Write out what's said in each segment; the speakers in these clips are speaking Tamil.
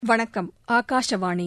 வணக்கம் ஆகாஷவாணி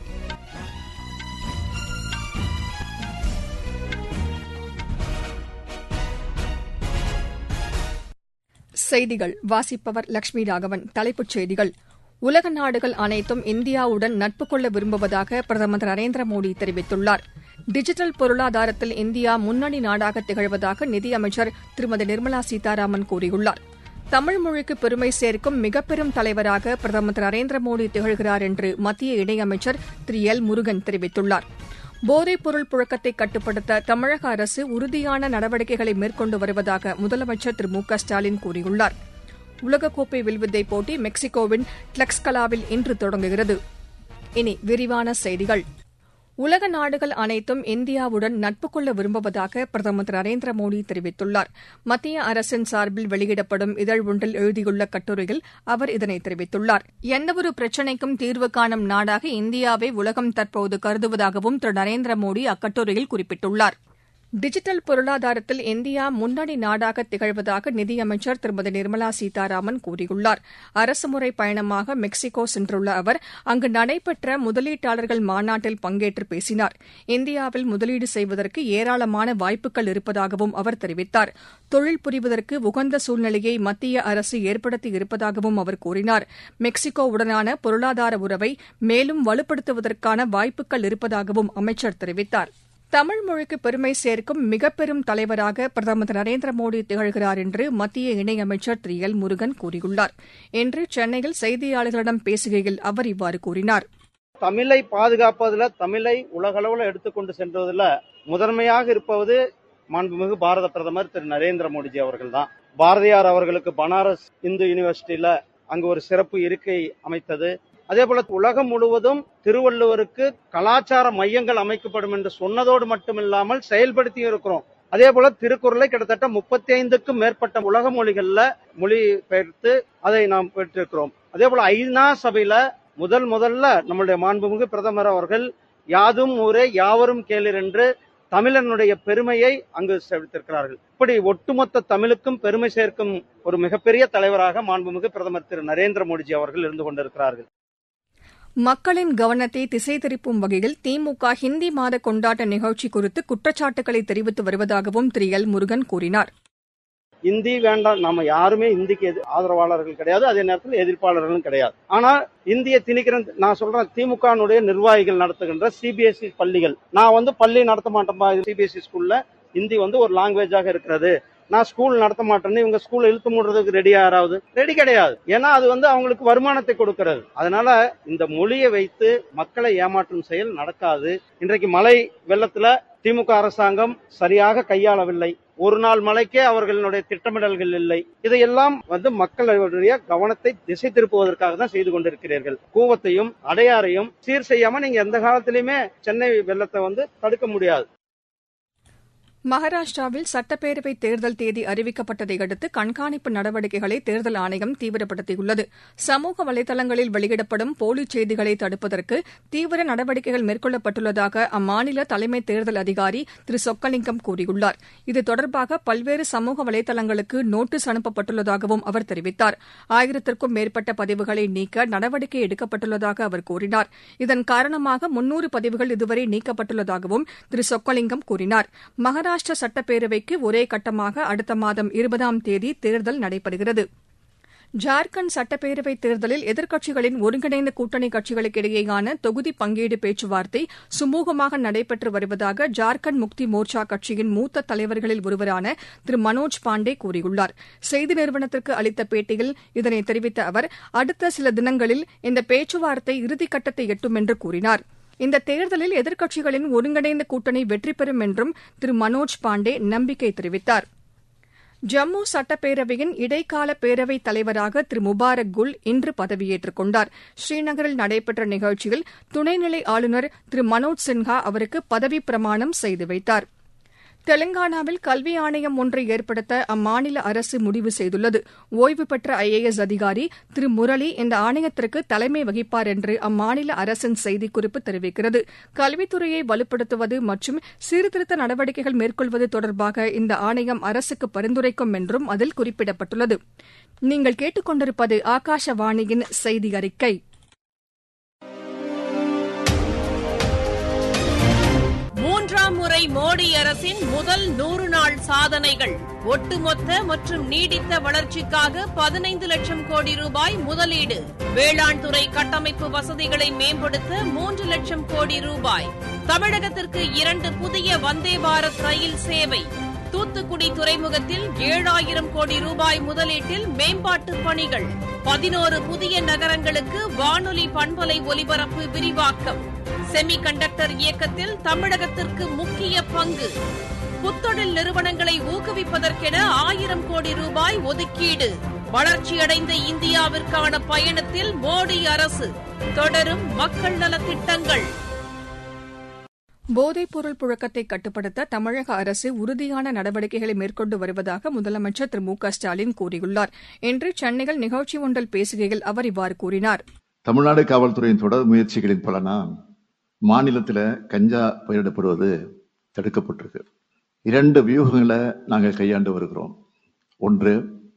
செய்திகள் வாசிப்பவர் லட்சுமி ராகவன் தலைப்புச் செய்திகள் உலக நாடுகள் அனைத்தும் இந்தியாவுடன் நட்பு கொள்ள விரும்புவதாக பிரதமர் திரு நரேந்திர மோடி தெரிவித்துள்ளார் டிஜிட்டல் பொருளாதாரத்தில் இந்தியா முன்னணி நாடாக திகழ்வதாக நிதியமைச்சர் திருமதி நிர்மலா சீதாராமன் கூறியுள்ளார் தமிழ் மொழிக்கு பெருமை சேர்க்கும் மிகப்பெரும் தலைவராக பிரதமர் திரு நரேந்திர மோடி திகழ்கிறார் என்று மத்திய இணையமைச்சர் திரு எல் முருகன் தெரிவித்துள்ளார் போதைப்பொருள் புழக்கத்தை கட்டுப்படுத்த தமிழக அரசு உறுதியான நடவடிக்கைகளை மேற்கொண்டு வருவதாக முதலமைச்சர் திரு மு க ஸ்டாலின் கூறியுள்ளார் உலகக்கோப்பை வில்வித்தை போட்டி மெக்சிகோவின் ட்லக்ஸ்கலாவில் இன்று தொடங்குகிறது இனி விரிவான செய்திகள் உலக நாடுகள் அனைத்தும் இந்தியாவுடன் நட்பு கொள்ள விரும்புவதாக பிரதமர் திரு நரேந்திர மோடி தெரிவித்துள்ளார் மத்திய அரசின் சார்பில் வெளியிடப்படும் இதழ் ஒன்றில் எழுதியுள்ள கட்டுரையில் அவர் இதனை தெரிவித்துள்ளார் எந்தவொரு பிரச்சினைக்கும் தீர்வு காணும் நாடாக இந்தியாவை உலகம் தற்போது கருதுவதாகவும் திரு நரேந்திர மோடி அக்கட்டுரையில் குறிப்பிட்டுள்ளார் டிஜிட்டல் பொருளாதாரத்தில் இந்தியா முன்னணி நாடாக திகழ்வதாக நிதியமைச்சர் திருமதி நிர்மலா சீதாராமன் கூறியுள்ளார் அரசுமுறை பயணமாக மெக்சிகோ சென்றுள்ள அவர் அங்கு நடைபெற்ற முதலீட்டாளர்கள் மாநாட்டில் பங்கேற்று பேசினார் இந்தியாவில் முதலீடு செய்வதற்கு ஏராளமான வாய்ப்புகள் இருப்பதாகவும் அவர் தெரிவித்தார் தொழில் புரிவதற்கு உகந்த சூழ்நிலையை மத்திய அரசு ஏற்படுத்தி இருப்பதாகவும் அவர் கூறினார் மெக்சிகோவுடனான பொருளாதார உறவை மேலும் வலுப்படுத்துவதற்கான வாய்ப்புகள் இருப்பதாகவும் அமைச்சர் தெரிவித்தார் தமிழ் மொழிக்கு பெருமை சேர்க்கும் மிகப்பெரும் தலைவராக பிரதமர் திரு நரேந்திர மோடி திகழ்கிறார் என்று மத்திய இணையமைச்சர் திரு எல் முருகன் கூறியுள்ளார் இன்று சென்னையில் செய்தியாளர்களிடம் பேசுகையில் அவர் இவ்வாறு கூறினார் தமிழை பாதுகாப்பதில் தமிழை உலகளவில் எடுத்துக்கொண்டு சென்றதில் முதன்மையாக இருப்பது மாண்புமிகு பாரத பிரதமர் திரு நரேந்திர மோடிஜி அவர்கள் தான் பாரதியார் அவர்களுக்கு பனாரஸ் இந்து யூனிவர்சிட்டியில அங்கு ஒரு சிறப்பு இருக்கை அமைத்தது அதே போல உலகம் முழுவதும் திருவள்ளுவருக்கு கலாச்சார மையங்கள் அமைக்கப்படும் என்று சொன்னதோடு மட்டுமில்லாமல் செயல்படுத்தியும் இருக்கிறோம் அதே போல திருக்குறளை கிட்டத்தட்ட முப்பத்தி ஐந்துக்கும் மேற்பட்ட உலக மொழிகள்ல மொழி பெயர்த்து அதை நாம் பெற்றிருக்கிறோம் அதே போல ஐநா சபையில முதல் முதல்ல நம்முடைய மாண்புமிகு பிரதமர் அவர்கள் யாதும் ஊரே யாவரும் கேளீர் என்று தமிழனுடைய பெருமையை அங்கு செலுத்திருக்கிறார்கள் இப்படி ஒட்டுமொத்த தமிழுக்கும் பெருமை சேர்க்கும் ஒரு மிகப்பெரிய தலைவராக மாண்புமிகு பிரதமர் திரு நரேந்திர மோடிஜி அவர்கள் இருந்து கொண்டிருக்கிறார்கள் மக்களின் கவனத்தை திசை திருப்பும் வகையில் திமுக ஹிந்தி மாத கொண்டாட்ட நிகழ்ச்சி குறித்து குற்றச்சாட்டுகளை தெரிவித்து வருவதாகவும் திரு எல் முருகன் கூறினார் இந்தி வேண்டாம் நம்ம யாருமே இந்திக்கு எதிர் ஆதரவாளர்கள் கிடையாது அதே நேரத்தில் எதிர்ப்பாளர்களும் கிடையாது ஆனா இந்திய திணிக்கிற நான் சொல்றேன் திமுகனுடைய நிர்வாகிகள் நடத்துகின்ற சிபிஎஸ்இ பள்ளிகள் நான் வந்து பள்ளி நடத்த மாட்டேன்பா சிபிஎஸ்இ ஸ்கூல்ல இந்தி வந்து ஒரு லாங்குவேஜாக இருக்கிறது நான் ஸ்கூல் நடத்த மாட்டேன்னு இவங்க ஸ்கூல் இழுத்து மூடுறதுக்கு ரெடி யாராவது ரெடி கிடையாது ஏன்னா அது வந்து அவங்களுக்கு வருமானத்தை கொடுக்கிறது அதனால இந்த மொழியை வைத்து மக்களை ஏமாற்றும் செயல் நடக்காது இன்றைக்கு மழை வெள்ளத்துல திமுக அரசாங்கம் சரியாக கையாளவில்லை ஒரு நாள் மழைக்கே அவர்களுடைய திட்டமிடல்கள் இல்லை இதையெல்லாம் வந்து மக்களுடைய கவனத்தை திசை திருப்புவதற்காக தான் செய்து கொண்டிருக்கிறீர்கள் கூவத்தையும் அடையாறையும் சீர் செய்யாம நீங்க எந்த காலத்திலயுமே சென்னை வெள்ளத்தை வந்து தடுக்க முடியாது மகாராஷ்டிராவில் சட்டப்பேரவை தேர்தல் தேதி அறிவிக்கப்பட்டதை அடுத்து கண்காணிப்பு நடவடிக்கைகளை தேர்தல் ஆணையம் தீவிரப்படுத்தியுள்ளது சமூக வலைதளங்களில் வெளியிடப்படும் போலி செய்திகளை தடுப்பதற்கு தீவிர நடவடிக்கைகள் மேற்கொள்ளப்பட்டுள்ளதாக அம்மாநில தலைமை தேர்தல் அதிகாரி திரு சொக்கலிங்கம் கூறியுள்ளார் இது தொடர்பாக பல்வேறு சமூக வலைதளங்களுக்கு நோட்டீஸ் அனுப்பப்பட்டுள்ளதாகவும் அவர் தெரிவித்தார் ஆயிரத்திற்கும் மேற்பட்ட பதிவுகளை நீக்க நடவடிக்கை எடுக்கப்பட்டுள்ளதாக அவர் கூறினார் இதன் காரணமாக முன்னூறு பதிவுகள் இதுவரை நீக்கப்பட்டுள்ளதாகவும் திரு சொக்கலிங்கம் கூறினார் மகாராஷ்டிரா சட்டப்பேரவைக்கு ஒரே கட்டமாக அடுத்த மாதம் இருபதாம் தேதி தேர்தல் நடைபெறுகிறது ஜார்க்கண்ட் சட்டப்பேரவைத் தேர்தலில் எதிர்க்கட்சிகளின் ஒருங்கிணைந்த கூட்டணி கட்சிகளுக்கு இடையேயான தொகுதி பங்கீடு பேச்சுவார்த்தை சுமூகமாக நடைபெற்று வருவதாக ஜார்க்கண்ட் முக்தி மோர்ச்சா கட்சியின் மூத்த தலைவர்களில் ஒருவரான திரு மனோஜ் பாண்டே கூறியுள்ளார் செய்தி நிறுவனத்திற்கு அளித்த பேட்டியில் இதனை தெரிவித்த அவர் அடுத்த சில தினங்களில் இந்த பேச்சுவார்த்தை இறுதிக்கட்டத்தை எட்டும் என்று கூறினார் இந்த தேர்தலில் எதிர்க்கட்சிகளின் ஒருங்கிணைந்த கூட்டணி வெற்றி பெறும் என்றும் திரு மனோஜ் பாண்டே நம்பிக்கை தெரிவித்தார் ஜம்மு சட்டப்பேரவையின் இடைக்கால பேரவைத் தலைவராக திரு முபாரக் குல் இன்று பதவியேற்றுக் கொண்டார் ஸ்ரீநகரில் நடைபெற்ற நிகழ்ச்சியில் துணைநிலை ஆளுநர் திரு மனோஜ் சின்ஹா அவருக்கு பதவிப் பிரமாணம் செய்து வைத்தார் தெலங்கானாவில் கல்வி ஆணையம் ஒன்றை ஏற்படுத்த அம்மாநில அரசு முடிவு செய்துள்ளது ஓய்வு பெற்ற ஐஏஎஸ் அதிகாரி திரு முரளி இந்த ஆணையத்திற்கு தலைமை வகிப்பார் என்று அம்மாநில அரசின் செய்திக்குறிப்பு தெரிவிக்கிறது கல்வித்துறையை வலுப்படுத்துவது மற்றும் சீர்திருத்த நடவடிக்கைகள் மேற்கொள்வது தொடர்பாக இந்த ஆணையம் அரசுக்கு பரிந்துரைக்கும் என்றும் அதில் குறிப்பிடப்பட்டுள்ளது நீங்கள் கேட்டுக்கொண்டிருப்பது ஆகாஷவாணியின் செய்தி அறிக்கை அரசுமுறை மோடி அரசின் முதல் நூறு நாள் சாதனைகள் ஒட்டுமொத்த மற்றும் நீடித்த வளர்ச்சிக்காக பதினைந்து லட்சம் கோடி ரூபாய் முதலீடு வேளாண் துறை கட்டமைப்பு வசதிகளை மேம்படுத்த மூன்று லட்சம் கோடி ரூபாய் தமிழகத்திற்கு இரண்டு புதிய வந்தே பாரத் ரயில் சேவை தூத்துக்குடி துறைமுகத்தில் ஏழாயிரம் கோடி ரூபாய் முதலீட்டில் மேம்பாட்டு பணிகள் பதினோரு புதிய நகரங்களுக்கு வானொலி பண்பலை ஒலிபரப்பு விரிவாக்கம் செமி கண்டக்டர் இயக்கத்தில் தமிழகத்திற்கு முக்கிய பங்கு புத்தொழில் நிறுவனங்களை ஊக்குவிப்பதற்கென ஆயிரம் கோடி ரூபாய் ஒதுக்கீடு வளர்ச்சியடைந்த இந்தியாவிற்கான பயணத்தில் மோடி அரசு தொடரும் மக்கள் நலத்திட்டங்கள் போதைப்பொருள் புழக்கத்தை கட்டுப்படுத்த தமிழக அரசு உறுதியான நடவடிக்கைகளை மேற்கொண்டு வருவதாக முதலமைச்சர் திரு மு க ஸ்டாலின் கூறியுள்ளார் இன்று சென்னையில் நிகழ்ச்சி ஒன்றில் பேசுகையில் அவர் இவ்வாறு கூறினார் தமிழ்நாடு காவல்துறையின் தொடர் முயற்சிகளின் பலனா மாநிலத்தில் கஞ்சா பயிரிடப்படுவது தடுக்கப்பட்டிருக்கு இரண்டு வியூகங்களை நாங்கள் கையாண்டு வருகிறோம் ஒன்று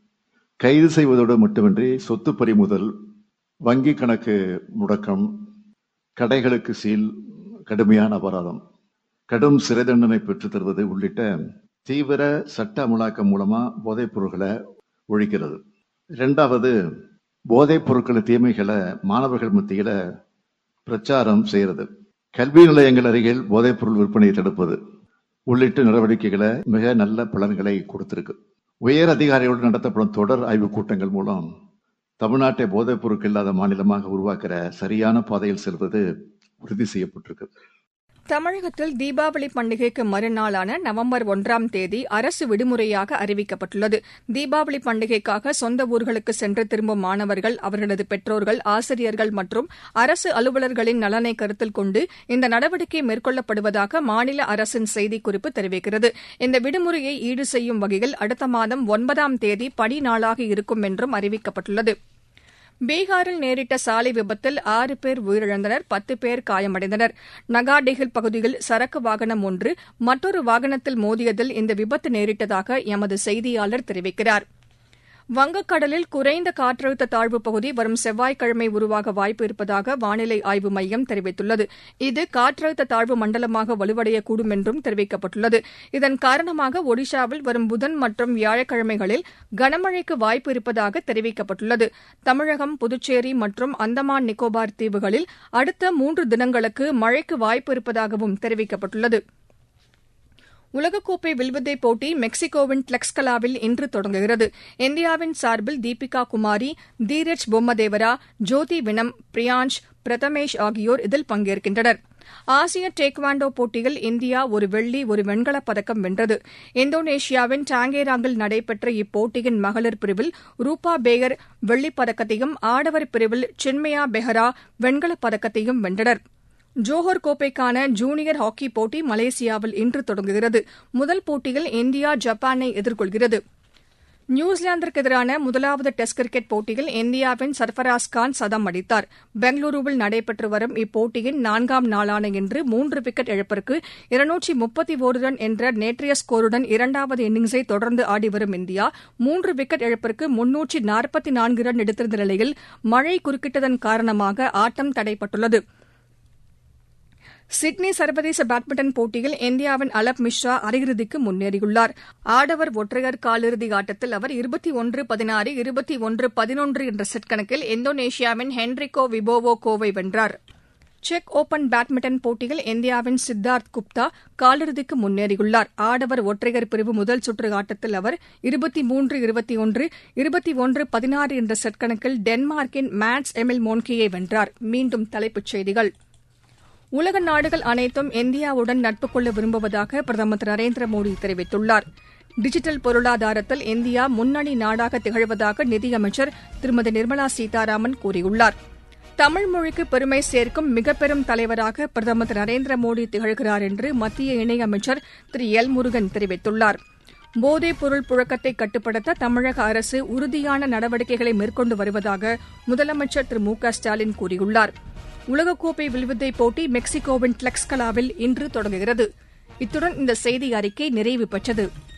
கைது செய்வதோடு மட்டுமின்றி சொத்து பறிமுதல் வங்கி கணக்கு முடக்கம் கடைகளுக்கு சீல் கடுமையான அபராதம் கடும் சிறை தண்டனை பெற்றுத் தருவது உள்ளிட்ட தீவிர சட்ட அமலாக்கம் மூலமா போதைப் பொருட்களை ஒழிக்கிறது இரண்டாவது போதைப் பொருட்களின் தீமைகளை மாணவர்கள் மத்தியில பிரச்சாரம் செய்யறது கல்வி நிலையங்கள் அருகில் போதைப் பொருள் விற்பனையை தடுப்பது உள்ளிட்ட நடவடிக்கைகளை மிக நல்ல பலன்களை கொடுத்திருக்கு உயர் அதிகாரிகளுடன் நடத்தப்படும் தொடர் ஆய்வுக் கூட்டங்கள் மூலம் தமிழ்நாட்டை போதைப் பொருட்கள் இல்லாத மாநிலமாக உருவாக்குற சரியான பாதையில் செல்வது உறுதி செய்யப்பட்டிருக்கு தமிழகத்தில் தீபாவளி பண்டிகைக்கு மறுநாளான நவம்பர் ஒன்றாம் தேதி அரசு விடுமுறையாக அறிவிக்கப்பட்டுள்ளது தீபாவளி பண்டிகைக்காக சொந்த ஊர்களுக்கு சென்று திரும்பும் மாணவர்கள் அவர்களது பெற்றோர்கள் ஆசிரியர்கள் மற்றும் அரசு அலுவலர்களின் நலனை கருத்தில் கொண்டு இந்த நடவடிக்கை மேற்கொள்ளப்படுவதாக மாநில அரசின் செய்திக்குறிப்பு தெரிவிக்கிறது இந்த விடுமுறையை ஈடு செய்யும் வகையில் அடுத்த மாதம் ஒன்பதாம் தேதி பணி நாளாக இருக்கும் என்றும் அறிவிக்கப்பட்டுள்ளது பீகாரில் நேரிட்ட சாலை விபத்தில் ஆறு பேர் உயிரிழந்தனர் பத்து பேர் காயமடைந்தனர் நகாடிகில் பகுதியில் சரக்கு வாகனம் ஒன்று மற்றொரு வாகனத்தில் மோதியதில் இந்த விபத்து நேரிட்டதாக எமது செய்தியாளர் தெரிவிக்கிறார் வங்கக்கடலில் குறைந்த காற்றழுத்த தாழ்வு பகுதி வரும் செவ்வாய்க்கிழமை உருவாக வாய்ப்பு இருப்பதாக வானிலை ஆய்வு மையம் தெரிவித்துள்ளது இது காற்றழுத்த தாழ்வு மண்டலமாக வலுவடையக்கூடும் என்றும் தெரிவிக்கப்பட்டுள்ளது இதன் காரணமாக ஒடிஷாவில் வரும் புதன் மற்றும் வியாழக்கிழமைகளில் கனமழைக்கு வாய்ப்பு இருப்பதாக தெரிவிக்கப்பட்டுள்ளது தமிழகம் புதுச்சேரி மற்றும் அந்தமான் நிக்கோபார் தீவுகளில் அடுத்த மூன்று தினங்களுக்கு மழைக்கு வாய்ப்பு இருப்பதாகவும் தெரிவிக்கப்பட்டுள்ளது உலகக்கோப்பை வில்வித்தை போட்டி மெக்சிகோவின் டிளெக்ஸ்கலாவில் இன்று தொடங்குகிறது இந்தியாவின் சார்பில் தீபிகா குமாரி தீரஜ் பொம்மதேவரா ஜோதி வினம் பிரியான்ஷ் பிரதமேஷ் ஆகியோர் இதில் பங்கேற்கின்றனர் ஆசிய டேக்வாண்டோ போட்டியில் இந்தியா ஒரு வெள்ளி ஒரு வெண்கலப் பதக்கம் வென்றது இந்தோனேஷியாவின் டாங்கேராங்கில் நடைபெற்ற இப்போட்டியின் மகளிர் பிரிவில் ரூபா பேயர் வெள்ளிப் பதக்கத்தையும் ஆடவர் பிரிவில் சின்மயா பெஹரா வெண்கலப் பதக்கத்தையும் வென்றனர் ஜோஹர் கோப்பைக்கான ஜூனியர் ஹாக்கி போட்டி மலேசியாவில் இன்று தொடங்குகிறது முதல் போட்டியில் இந்தியா ஜப்பானை எதிர்கொள்கிறது நியூசிலாந்திற்கு எதிரான முதலாவது டெஸ்ட் கிரிக்கெட் போட்டியில் இந்தியாவின் சர்ஃபராஸ் கான் சதம் அடித்தார் பெங்களூருவில் நடைபெற்று வரும் இப்போட்டியின் நான்காம் நாளான இன்று மூன்று விக்கெட் இழப்பிற்கு இருநூற்றி முப்பத்தி ஒரு ரன் என்ற நேற்றைய ஸ்கோருடன் இரண்டாவது இன்னிங்ஸை தொடர்ந்து ஆடிவரும் இந்தியா மூன்று விக்கெட் இழப்பிற்கு முன்னூற்றி நாற்பத்தி நான்கு ரன் எடுத்திருந்த நிலையில் மழை குறுக்கிட்டதன் காரணமாக ஆட்டம் தடைப்பட்டுள்ளது சிட்னி சர்வதேச பேட்மிண்டன் போட்டியில் இந்தியாவின் அலப் மிஸ்ரா அரையிறுதிக்கு முன்னேறியுள்ளார் ஆடவர் ஒற்றையர் காலிறுதி ஆட்டத்தில் அவர் இருபத்தி ஒன்று பதினாறு இருபத்தி ஒன்று பதினொன்று என்ற செட் கணக்கில் இந்தோனேஷியாவின் ஹென்ரிகோ விபோவோ கோவை வென்றார் செக் ஓபன் பேட்மிண்டன் போட்டியில் இந்தியாவின் சித்தார்த் குப்தா காலிறுதிக்கு முன்னேறியுள்ளார் ஆடவர் ஒற்றையர் பிரிவு முதல் சுற்று ஆட்டத்தில் அவர் இருபத்தி மூன்று இருபத்தி ஒன்று இருபத்தி ஒன்று பதினாறு என்ற செட் கணக்கில் டென்மார்க்கின் மேட்ஸ் எமில் மோன்கியை வென்றார் மீண்டும் தலைப்புச் செய்திகள் உலக நாடுகள் அனைத்தும் இந்தியாவுடன் நட்பு கொள்ள விரும்புவதாக பிரதமர் திரு நரேந்திர மோடி தெரிவித்துள்ளார் டிஜிட்டல் பொருளாதாரத்தில் இந்தியா முன்னணி நாடாக திகழ்வதாக நிதியமைச்சர் திருமதி நிர்மலா சீதாராமன் கூறியுள்ளார் தமிழ் மொழிக்கு பெருமை சேர்க்கும் மிகப்பெரும் தலைவராக பிரதமர் திரு நரேந்திர மோடி திகழ்கிறார் என்று மத்திய இணையமைச்சர் திரு எல் முருகன் தெரிவித்துள்ளார் போதைப் பொருள் புழக்கத்தை கட்டுப்படுத்த தமிழக அரசு உறுதியான நடவடிக்கைகளை மேற்கொண்டு வருவதாக முதலமைச்சர் திரு மு க ஸ்டாலின் கூறியுள்ளார் உலகக்கோப்பை வில்வித்தை போட்டி மெக்சிகோவின் டிளெக்ஸ்கலாவில் இன்று தொடங்குகிறது இத்துடன் இந்த செய்தி அறிக்கை நிறைவு பெற்றது